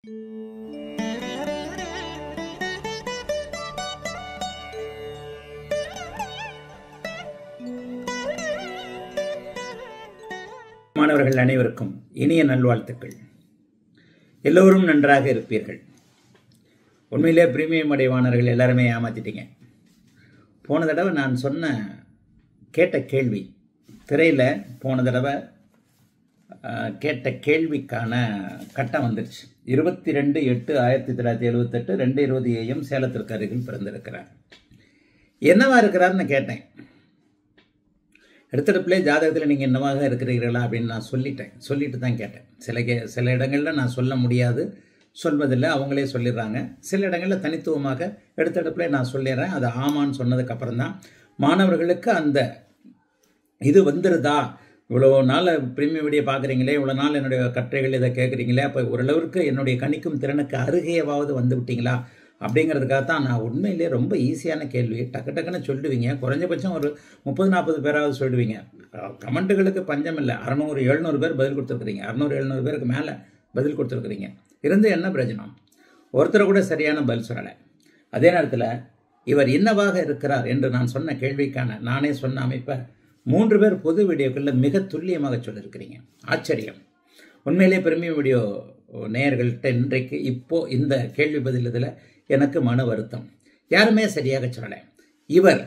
மாணவர்கள் அனைவருக்கும் இனிய நல்வாழ்த்துக்கள் எல்லோரும் நன்றாக இருப்பீர்கள் உண்மையிலே பிரீமியம் அடைவானவர்கள் எல்லாருமே ஏமாத்திட்டீங்க போன தடவை நான் சொன்ன கேட்ட கேள்வி திரையில் போன தடவை அஹ், கேட்ட கேள்விக்கான கட்டம் வந்துருச்சு இருபத்தி ரெண்டு எட்டு ஆயிரத்தி தொள்ளாயிரத்தி எழுபத்தெட்டு ரெண்டு இருபது ஏஎம் சேலத்திற்கு அருகில் பிறந்திருக்கிறார் என்னவா இருக்கிறார்னு கேட்டேன் எடுத்தடுப்புலே ஜாதகத்தில் நீங்கள் என்னவாக இருக்கிறீர்களா அப்படின்னு நான் சொல்லிட்டேன் சொல்லிட்டு தான் கேட்டேன் சில கே சில இடங்களில் நான் சொல்ல முடியாது சொல்வதில்லை அவங்களே சொல்லிடுறாங்க சில இடங்களில் தனித்துவமாக எடுத்தடுப்புலே நான் சொல்லிடுறேன் அது ஆமான்னு சொன்னதுக்கப்புறம் தான் மாணவர்களுக்கு அந்த இது வந்துருதா இவ்வளோ நாள் பிரீமியம் வீடியோ பார்க்குறீங்களே இவ்வளோ நாள் என்னுடைய கட்டுரைகள் இதை கேட்குறீங்களே அப்போ ஓரளவுக்கு என்னுடைய கணிக்கும் திறனுக்கு அருகேவாவது வந்து விட்டீங்களா அப்படிங்கிறதுக்காக தான் நான் உண்மையிலே ரொம்ப ஈஸியான கேள்வி டக்கு டக்குன்னு சொல்லிடுவீங்க குறைஞ்சபட்சம் ஒரு முப்பது நாற்பது பேராவது சொல்லிடுவீங்க கமெண்ட்டுகளுக்கு பஞ்சம் இல்லை அறநூறு எழுநூறு பேர் பதில் கொடுத்துருக்குறீங்க அறநூறு எழுநூறு பேருக்கு மேலே பதில் கொடுத்துருக்குறீங்க இருந்து என்ன பிரயோஜனம் ஒருத்தர் கூட சரியான பதில் சொல்லலை அதே நேரத்தில் இவர் என்னவாக இருக்கிறார் என்று நான் சொன்ன கேள்விக்கான நானே சொன்ன அமைப்பை மூன்று பேர் பொது வீடியோக்களில் மிக துல்லியமாக சொல்லியிருக்கிறீங்க ஆச்சரியம் உண்மையிலே பிரீமியம் வீடியோ நேயர்கள்ட்ட இன்றைக்கு இப்போ இந்த கேள்வி பதில் இதில் எனக்கு மன வருத்தம் யாருமே சரியாக சொல்லலை இவர்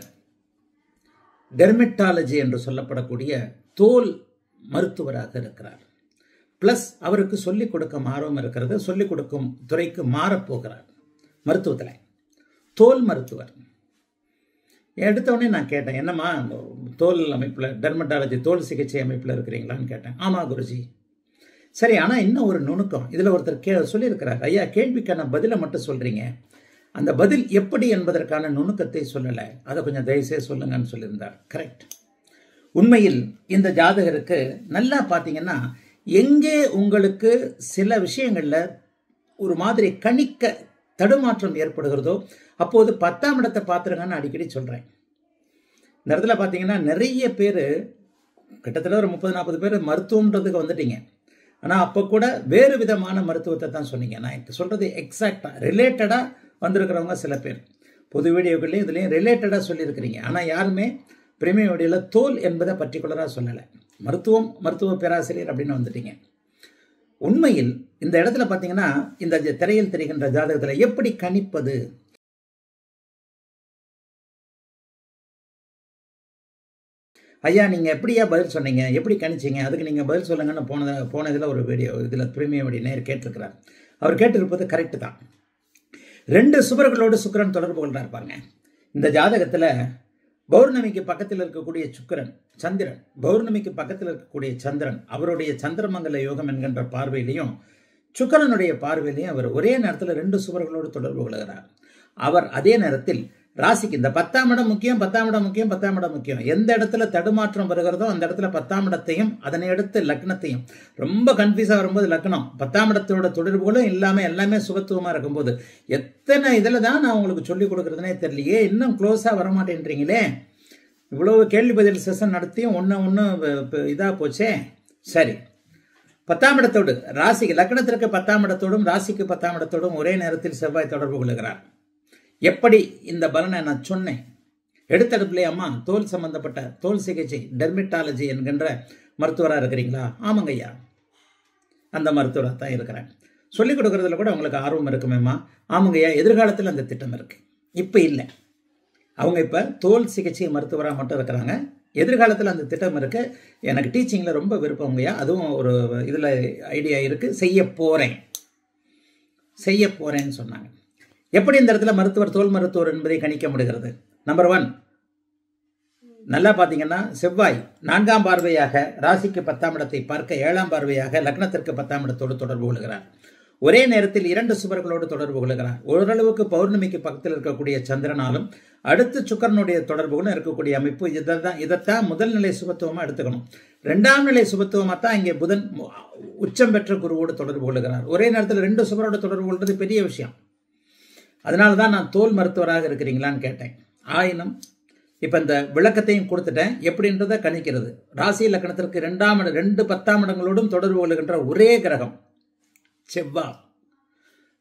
டெர்மிட்டாலஜி என்று சொல்லப்படக்கூடிய தோல் மருத்துவராக இருக்கிறார் ப்ளஸ் அவருக்கு சொல்லிக் கொடுக்கும் ஆர்வம் இருக்கிறது சொல்லிக் கொடுக்கும் துறைக்கு மாறப்போகிறார் மருத்துவத்தில் தோல் மருத்துவர் எடுத்தவொடனே நான் கேட்டேன் என்னம்மா தோல் அமைப்பில் டெர்மட்டாலஜி தோல் சிகிச்சை அமைப்பில் இருக்கிறீங்களான்னு கேட்டேன் ஆமாம் குருஜி சரி ஆனால் இன்னும் ஒரு நுணுக்கம் இதில் ஒருத்தர் கே சொல்லியிருக்கிறார் ஐயா கேள்விக்கான பதிலை மட்டும் சொல்கிறீங்க அந்த பதில் எப்படி என்பதற்கான நுணுக்கத்தை சொல்லலை அதை கொஞ்சம் தயவுசெய்து சொல்லுங்கன்னு சொல்லியிருந்தார் கரெக்ட் உண்மையில் இந்த ஜாதகருக்கு நல்லா பார்த்தீங்கன்னா எங்கே உங்களுக்கு சில விஷயங்களில் ஒரு மாதிரி கணிக்க தடுமாற்றம் ஏற்படுகிறதோ அப்போது பத்தாம் இடத்தை பார்த்துருங்கன்னு அடிக்கடி சொல்கிறேன் இந்த இடத்துல பார்த்தீங்கன்னா நிறைய பேர் கிட்டத்தட்ட ஒரு முப்பது நாற்பது பேர் மருத்துவம்ன்றதுக்கு வந்துட்டீங்க ஆனால் அப்போ கூட வேறு விதமான மருத்துவத்தை தான் சொன்னீங்க நான் இப்போ சொல்கிறது எக்ஸாக்டாக ரிலேட்டடாக வந்திருக்கிறவங்க சில பேர் பொது வீடியோக்கள்லையும் இதுலேயும் ரிலேட்டடாக சொல்லியிருக்கிறீங்க ஆனால் யாருமே பிரீமியம் வீடியோவில் தோல் என்பதை பர்டிகுலராக சொல்லலை மருத்துவம் மருத்துவ பேராசிரியர் அப்படின்னு வந்துட்டீங்க உண்மையில் இந்த இடத்துல பார்த்தீங்கன்னா இந்த ஜ- திரையில் தெரிகின்ற ஜாதகத்தில் எப்படி கணிப்பது ஐயா நீங்கள் எப்படியா பதில் சொன்னீங்க எப்படி கணிச்சீங்க அதுக்கு நீங்கள் பதில் சொல்லுங்கன்னு போன போன இதில் ஒரு வீடியோ இதில் பிரீமியம் வீடியோ நேர் கேட்டிருக்கிறார் அவர் கேட்டிருப்பது கரெக்டு தான் ரெண்டு சுவர்களோடு சுக்கிரன் தொடர்பு கொள்றார் பாருங்க இந்த ஜாதகத்தில் பௌர்ணமிக்கு பக்கத்தில் இருக்கக்கூடிய சுக்கிரன் சந்திரன் பௌர்ணமிக்கு பக்கத்தில் இருக்கக்கூடிய சந்திரன் அவருடைய சந்திரமங்கல யோகம் என்கின்ற பார்வையிலையும் சுக்கிரனுடைய பார்வையிலையும் அவர் ஒரே நேரத்தில் ரெண்டு சுவர்களோடு தொடர்பு கொள்கிறார் அவர் அதே நேரத்தில் ராசிக்கு இந்த பத்தாம் இடம் முக்கியம் பத்தாம் இடம் முக்கியம் பத்தாம் இடம் முக்கியம் எந்த இடத்துல தடுமாற்றம் வருகிறதோ அந்த இடத்துல பத்தாம் இடத்தையும் அதனை அடுத்து லக்னத்தையும் ரொம்ப கன்ஃபியூஸாக வரும்போது லக்னம் பத்தாம் இடத்தோட தொடர்புகளும் இல்லாமல் எல்லாமே சுபத்துவமாக இருக்கும்போது எத்தனை இதில் தான் நான் உங்களுக்கு சொல்லிக் கொடுக்குறதுனே தெரியலையே இன்னும் க்ளோஸாக வரமாட்டேன்றீங்களே இவ்வளவு கேள்வி பதில் செஷன் நடத்தியும் ஒன்று ஒன்று இதாக போச்சே சரி பத்தாம் இடத்தோடு ராசிக்கு லக்னத்திற்கு பத்தாம் இடத்தோடும் ராசிக்கு பத்தாம் இடத்தோடும் ஒரே நேரத்தில் செவ்வாய் தொடர்பு கொள்கிறார் எப்படி இந்த பலனை நான் சொன்னேன் எடுத்தடுப்புலே அம்மா தோல் சம்பந்தப்பட்ட தோல் சிகிச்சை டெர்மிட்டாலஜி என்கின்ற மருத்துவராக இருக்கிறீங்களா ஆமாங்க ஐயா அந்த மருத்துவராக தான் இருக்கிறேன் சொல்லிக் கொடுக்கறதுல கூட உங்களுக்கு ஆர்வம் இருக்குமேம்மா ஆமாங்க ஐயா எதிர்காலத்தில் அந்த திட்டம் இருக்கு இப்போ இல்லை அவங்க இப்போ தோல் சிகிச்சை மருத்துவராக மட்டும் இருக்கிறாங்க எதிர்காலத்தில் அந்த திட்டம் இருக்கு எனக்கு டீச்சிங்கில் ரொம்ப விருப்பங்கய்யா அதுவும் ஒரு இதில் ஐடியா இருக்கு செய்ய போகிறேன் செய்ய போகிறேன்னு சொன்னாங்க எப்படி இந்த இடத்துல மருத்துவர் தோல் மருத்துவர் என்பதை கணிக்க முடிகிறது நம்பர் ஒன் நல்லா பார்த்தீங்கன்னா செவ்வாய் நான்காம் பார்வையாக ராசிக்கு பத்தாம் இடத்தை பார்க்க ஏழாம் பார்வையாக லக்னத்திற்கு பத்தாம் இடத்தோடு தொடர்பு கொள்கிறார் ஒரே நேரத்தில் இரண்டு சுவர்களோடு தொடர்பு கொள்கிறார் ஓரளவுக்கு பௌர்ணமிக்கு பக்கத்தில் இருக்கக்கூடிய சந்திரனாலும் அடுத்து சுக்கரனுடைய தொடர்புகளும் இருக்கக்கூடிய அமைப்பு இதைத்தான் இதைத்தான் முதல் நிலை சுபத்துவமாக எடுத்துக்கணும் ரெண்டாம் நிலை சுபத்துவமாக தான் இங்கே புதன் மு- உச்சம் பெற்ற குருவோடு தொடர்பு கொள்கிறார் ஒரே நேரத்தில் ரெண்டு சுவரோடு தொடர்பு கொள்வது பெரிய விஷயம் அதனால தான் நான் தோல் மருத்துவராக இருக்கிறீங்களான்னு கேட்டேன் ஆயினும் இப்போ இந்த விளக்கத்தையும் கொடுத்துட்டேன் எப்படின்றத கணிக்கிறது ராசி லக்கணத்திற்கு ரெண்டாம் இடம் ரெண்டு பத்தாம் இடங்களோடும் தொடர்பு கொள்கின்ற ஒரே கிரகம் செவ்வாய்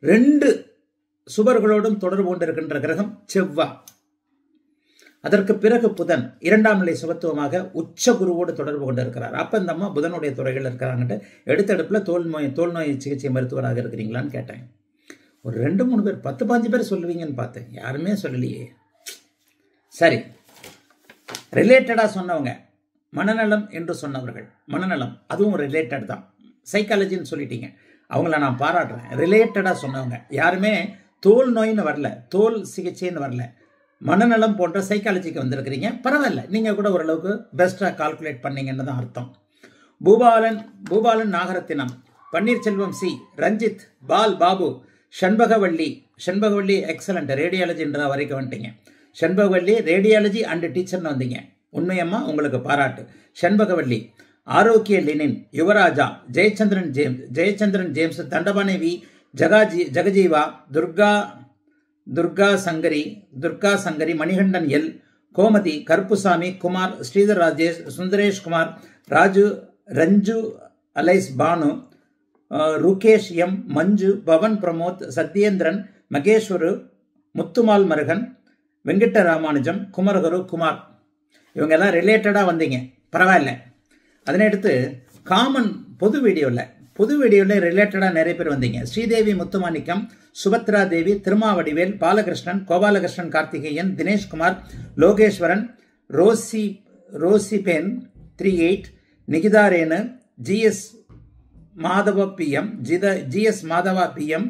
ரெண்டு சுவர்களோடும் தொடர்பு கொண்டிருக்கின்ற கிரகம் செவ்வாய் அதற்கு பிறகு புதன் இரண்டாம் நிலை சுபத்துவமாக உச்ச குருவோடு தொடர்பு கொண்டிருக்கிறார் அப்ப இந்த அம்மா புதனுடைய துறைகள் இருக்கிறாங்கன்ட்டு எடுத்தடுப்புல தோல் நோய் தோல் நோய் சிகிச்சை மருத்துவராக இருக்கிறீங்களான்னு கேட்டேன் ஒரு ரெண்டு மூணு பேர் பத்து பாஞ்சு பேர் சொல்லுவீங்கன்னு பார்த்தேன் யாருமே சொல்லலையே சரி ரிலேட்டடாக சொன்னவங்க மனநலம் என்று சொன்னவர்கள் மனநலம் அதுவும் ரிலேட்டட் தான் சைக்காலஜின்னு சொல்லிட்டீங்க அவங்கள நான் பாராட்டுறேன் ரிலேட்டடாக சொன்னவங்க யாருமே தோல் நோயின்னு வரல தோல் சிகிச்சைன்னு வரல மனநலம் போன்ற சைக்காலஜிக்கு வந்திருக்கிறீங்க பரவாயில்ல நீங்கள் கூட ஓரளவுக்கு பெஸ்ட்டாக கால்குலேட் பண்ணீங்கன்னு தான் அர்த்தம் Boopalan Boopalan Nagarathinam Panneerselvam C Ranjith Paul Babu Shanbagavalli Shanbagavalli excellent ரேடியாலஜின்ற வரைக்கும் வந்துட்டீங்க ஷண்பகவல்லி ரேடியாலஜி அண்ட் டீச்சர்னு வந்தீங்க உண்மையம்மா உங்களுக்கு பாராட்டு Shanbagavalli Arokya Lenin Yuvaraja Jayachandran James Jayachandran James Dhandapani V Jagaji Jagajeeva Durga Durga Sankari Durga Sankari Manikandan L Gomathi Karuppusamy Kumar Sridhar Rajesh Sundaresh Kumar Raju Ranju alias Banu அஹ், ருகேஷ் எம் மஞ்சு பவன் பிரமோத் சத்யேந்திரன் மகேஸ்வரு முத்துமால் மருகன் வெங்கட்ட ராமானுஜம் குமரகுரு குமார் இவங்க எல்லாம் ரிலேட்டடாக வந்தீங்க பரவாயில்ல அதனை அடுத்து காமன் பொது வீடியோவில் பொது வீடியோவில் ரிலேட்டடாக நிறைய பேர் வந்தீங்க ஸ்ரீதேவி முத்துமாணிக்கம் சுபத்ரா தேவி திருமாவடிவேல் பாலகிருஷ்ணன் கோபாலகிருஷ்ணன் கார்த்திகேயன் தினேஷ்குமார் லோகேஸ்வரன் ரோசி ரோசிபென் three eight Nikitha Renu GS Madhava PM ஜித GS Madhava PM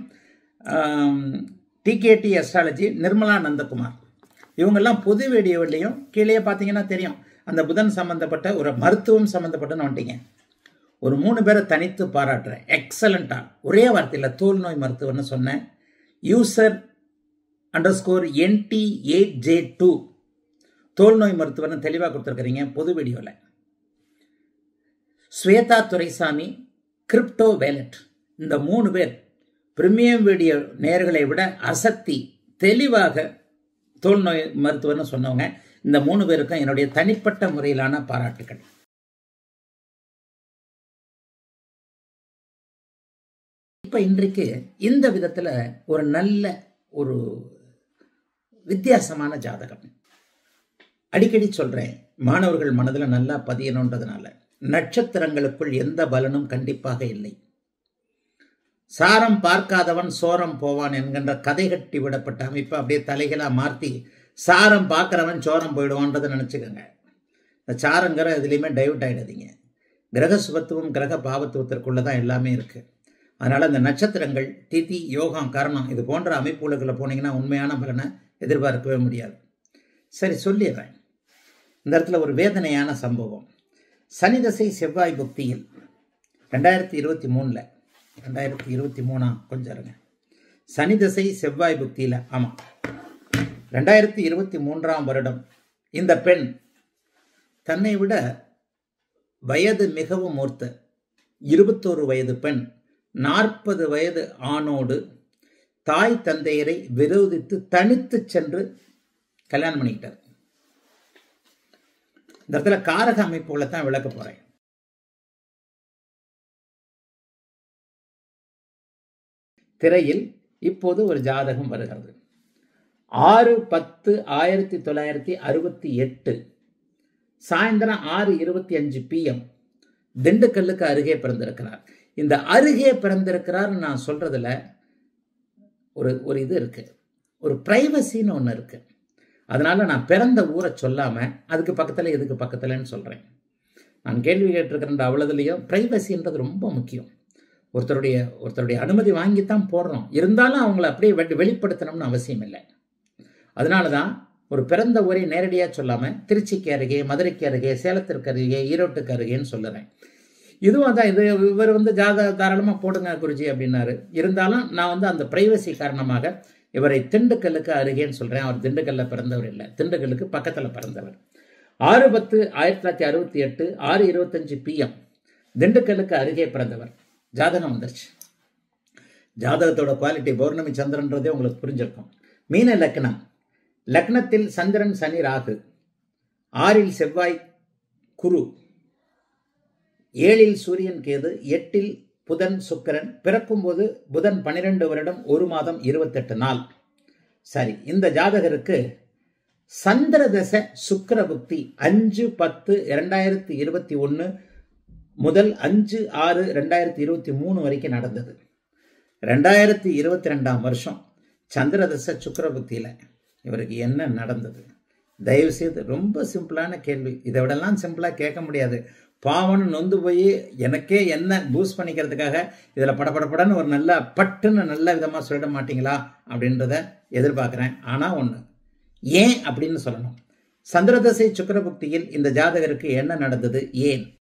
TKD astrology Nirmala Nandakumar இவங்கெல்லாம் பொது வீடியோவிலையும் கீழே பார்த்தீங்கன்னா தெரியும் அந்த புதன் சம்பந்தப்பட்ட ஒரு மருத்துவம் சம்பந்தப்பட்டன்னு வந்துட்டீங்க ஒரு மூணு பேரை தனித்து பாராட்டுறேன் எக்ஸலண்ட்டாக ஒரே வார்த்தையில் தோல் நோய் மருத்துவம்னு சொன்னேன் user under score ND eight J two தோல் நோய் மருத்துவர்னு தெளிவாக கொடுத்துருக்குறீங்க பொது வீடியோவில் ஸ்வேதா துரைசாமி கிரிப்டோ வேலட் இந்த மூணு பேர் பிரீமியம் வீடியோ நேர்களை விட அசத்தி தெளிவாக தோல் நோய் மருத்துவர்னு சொன்னவங்க இந்த மூணு பேருக்கும் என்னுடைய தனிப்பட்ட முறையிலான பாராட்டுகள் இப்போ இன்றைக்கு இந்த விதத்தில் ஒரு நல்ல ஒரு வித்தியாசமான ஜாதகம் அடிக்கடி சொல்கிறேன் மாணவர்கள் மனதில் நல்லா பதியணுன்றதுனால நட்சத்திரங்களுக்குள் எந்த பலனும் கண்டிப்பாக இல்லை சாரம் பார்க்காதவன் சோரம் போவான் என்கின்ற கதை கட்டி விடப்பட்ட அமைப்பை அப்படியே தலைகளாக மாற்றி சாரம் பார்க்குறவன் சோரம் போயிடுவான்றதை நினச்சிக்கோங்க இந்த சாரங்கிற இதுலேயுமே டைவர்ட் ஆகிடாதீங்க கிரக சுபத்துவம் கிரக பாவத்துவத்திற்குள்ளே தான் எல்லாமே இருக்குது அதனால் இந்த நட்சத்திரங்கள் திதி யோகம் கரணம் இது போன்ற அமைப்புகளுக்குள்ள போனீங்கன்னா உண்மையான பலனை எதிர்பார்க்கவே முடியாது சரி சொல்லிடுறேன் இந்த இடத்துல ஒரு வேதனையான சம்பவம் சனி தசை செவ்வாய் புக்தியில் ரெண்டாயிரத்தி இருபத்தி மூணில் ரெண்டாயிரத்தி இருபத்தி மூணா கொஞ்சம் இருங்க சனி தசை செவ்வாய் புக்தியில் ஆமாம் ரெண்டாயிரத்தி இருபத்தி மூன்றாம் வருடம் இந்த பெண் தன்னை விட வயது மிகவும் மூர்த்த இருபத்தோரு வயது பெண் நாற்பது வயது ஆணோடு தாய் தந்தையரை விரோதித்து தனித்து சென்று கல்யாணம் பண்ணிக்கிட்டார் இந்த இடத்துல காரக அமைப்புகளை தான் விளக்க போறேன் திரையில் இப்போது ஒரு ஜாதகம் வருகிறது ஆறு பத்து ஆயிரத்தி தொள்ளாயிரத்தி அறுபத்தி எட்டு சாயந்தரம் ஆறு இருபத்தி அஞ்சு பிஎம் திண்டுக்கல்லுக்கு அருகே பிறந்திருக்கிறார் இந்த அருகே பிறந்திருக்கிறார்னு நான் சொல்றதுல ஒரு ஒரு இது இருக்கு ஒரு பிரைவசின்னு ஒன்று இருக்கு அதனால நான் பிறந்த ஊரை சொல்லாம அதுக்கு பக்கத்தில் இதுக்கு பக்கத்துலன்னு சொல்றேன் நான் கேள்வி கேட்டிருக்கிறேன் அவ்வளவுலையும் பிரைவசின்றது ரொம்ப முக்கியம் ஒருத்தருடைய ஒருத்தருடைய அனுமதி வாங்கித்தான் போடுறோம் இருந்தாலும் அவங்கள அப்படியே வெ- வெளிப்படுத்தணும்னு அவசியம் இல்லை அதனால தான் ஒரு பிறந்த ஊரை நேரடியாக சொல்லாமல் திருச்சிக்கு அருகே மதுரைக்கு அருகே சேலத்திற்கு அருகே ஈரோட்டுக்கு அருகேன்னு சொல்லுறேன் இதுவும் அதான் இது இவர் வந்து ஜாத தாராளமாக போடுங்க குருஜி அப்படின்னாரு இருந்தாலும் நான் வந்து அந்த பிரைவசி காரணமாக இவரை திண்டுக்கல்லுக்கு அருகேன்னு சொல்கிறேன் அவர் திண்டுக்கல்ல பிறந்தவர் இல்லை திண்டுக்கல்லுக்கு பக்கத்தில் பிறந்தவர் ஆறு பத்து ஆயிரத்தி தொள்ளாயிரத்தி அறுபத்தி எட்டு ஆறு இருபத்தஞ்சு பிஎம் திண்டுக்கல்லுக்கு அருகே பிறந்தவர் ஜாதகம் வந்துருச்சு ஜாதகத்தோட குவாலிட்டி பௌர்ணமி சந்திரன்றதே உங்களுக்கு புரிஞ்சிருக்கும் மீன லக்னம் லக்னத்தில் சந்திரன் சனி ராகு ஆறில் செவ்வாய் குரு ஏழில் சூரியன் கேது எட்டில் புதன் சுக்கிரன் பிறக்கும்போது புதன் பன்னிரெண்டு வருடம் ஒரு மாதம் இருபத்தெட்டு நாள் சரி இந்த ஜாதகருக்கு சந்திர தசை சுக்கிர புக்தி அஞ்சு பத்து இரண்டாயிரத்தி இருபத்தி ஒன்று முதல் அஞ்சு ஆறு ரெண்டாயிரத்தி இருபத்தி மூணு வரைக்கும் நடந்தது ரெண்டாயிரத்தி இருபத்தி ரெண்டாம் வருஷம் சந்திரதச சுக்கரபுத்தியில் இவருக்கு என்ன நடந்தது தயவு செய்து ரொம்ப சிம்பிளான கேள்வி இதை விடலாம் சிம்பிளாக கேட்க முடியாது பாவம்னு நொந்து போய் எனக்கே என்ன பூஸ்ட் பண்ணிக்கிறதுக்காக இதில் படபடப்படன்னு ஒரு நல்ல பட்டுன்னு நல்ல விதமாக சொல்லிட மாட்டீங்களா அப்படின்றத எதிர்பார்க்குறேன் ஆனால் ஒன்று ஏன் அப்படின்னு சொல்லணும் சந்திரதசை சுக்கரபுக்தியில் இந்த ஜாதகருக்கு என்ன நடந்தது ஏன்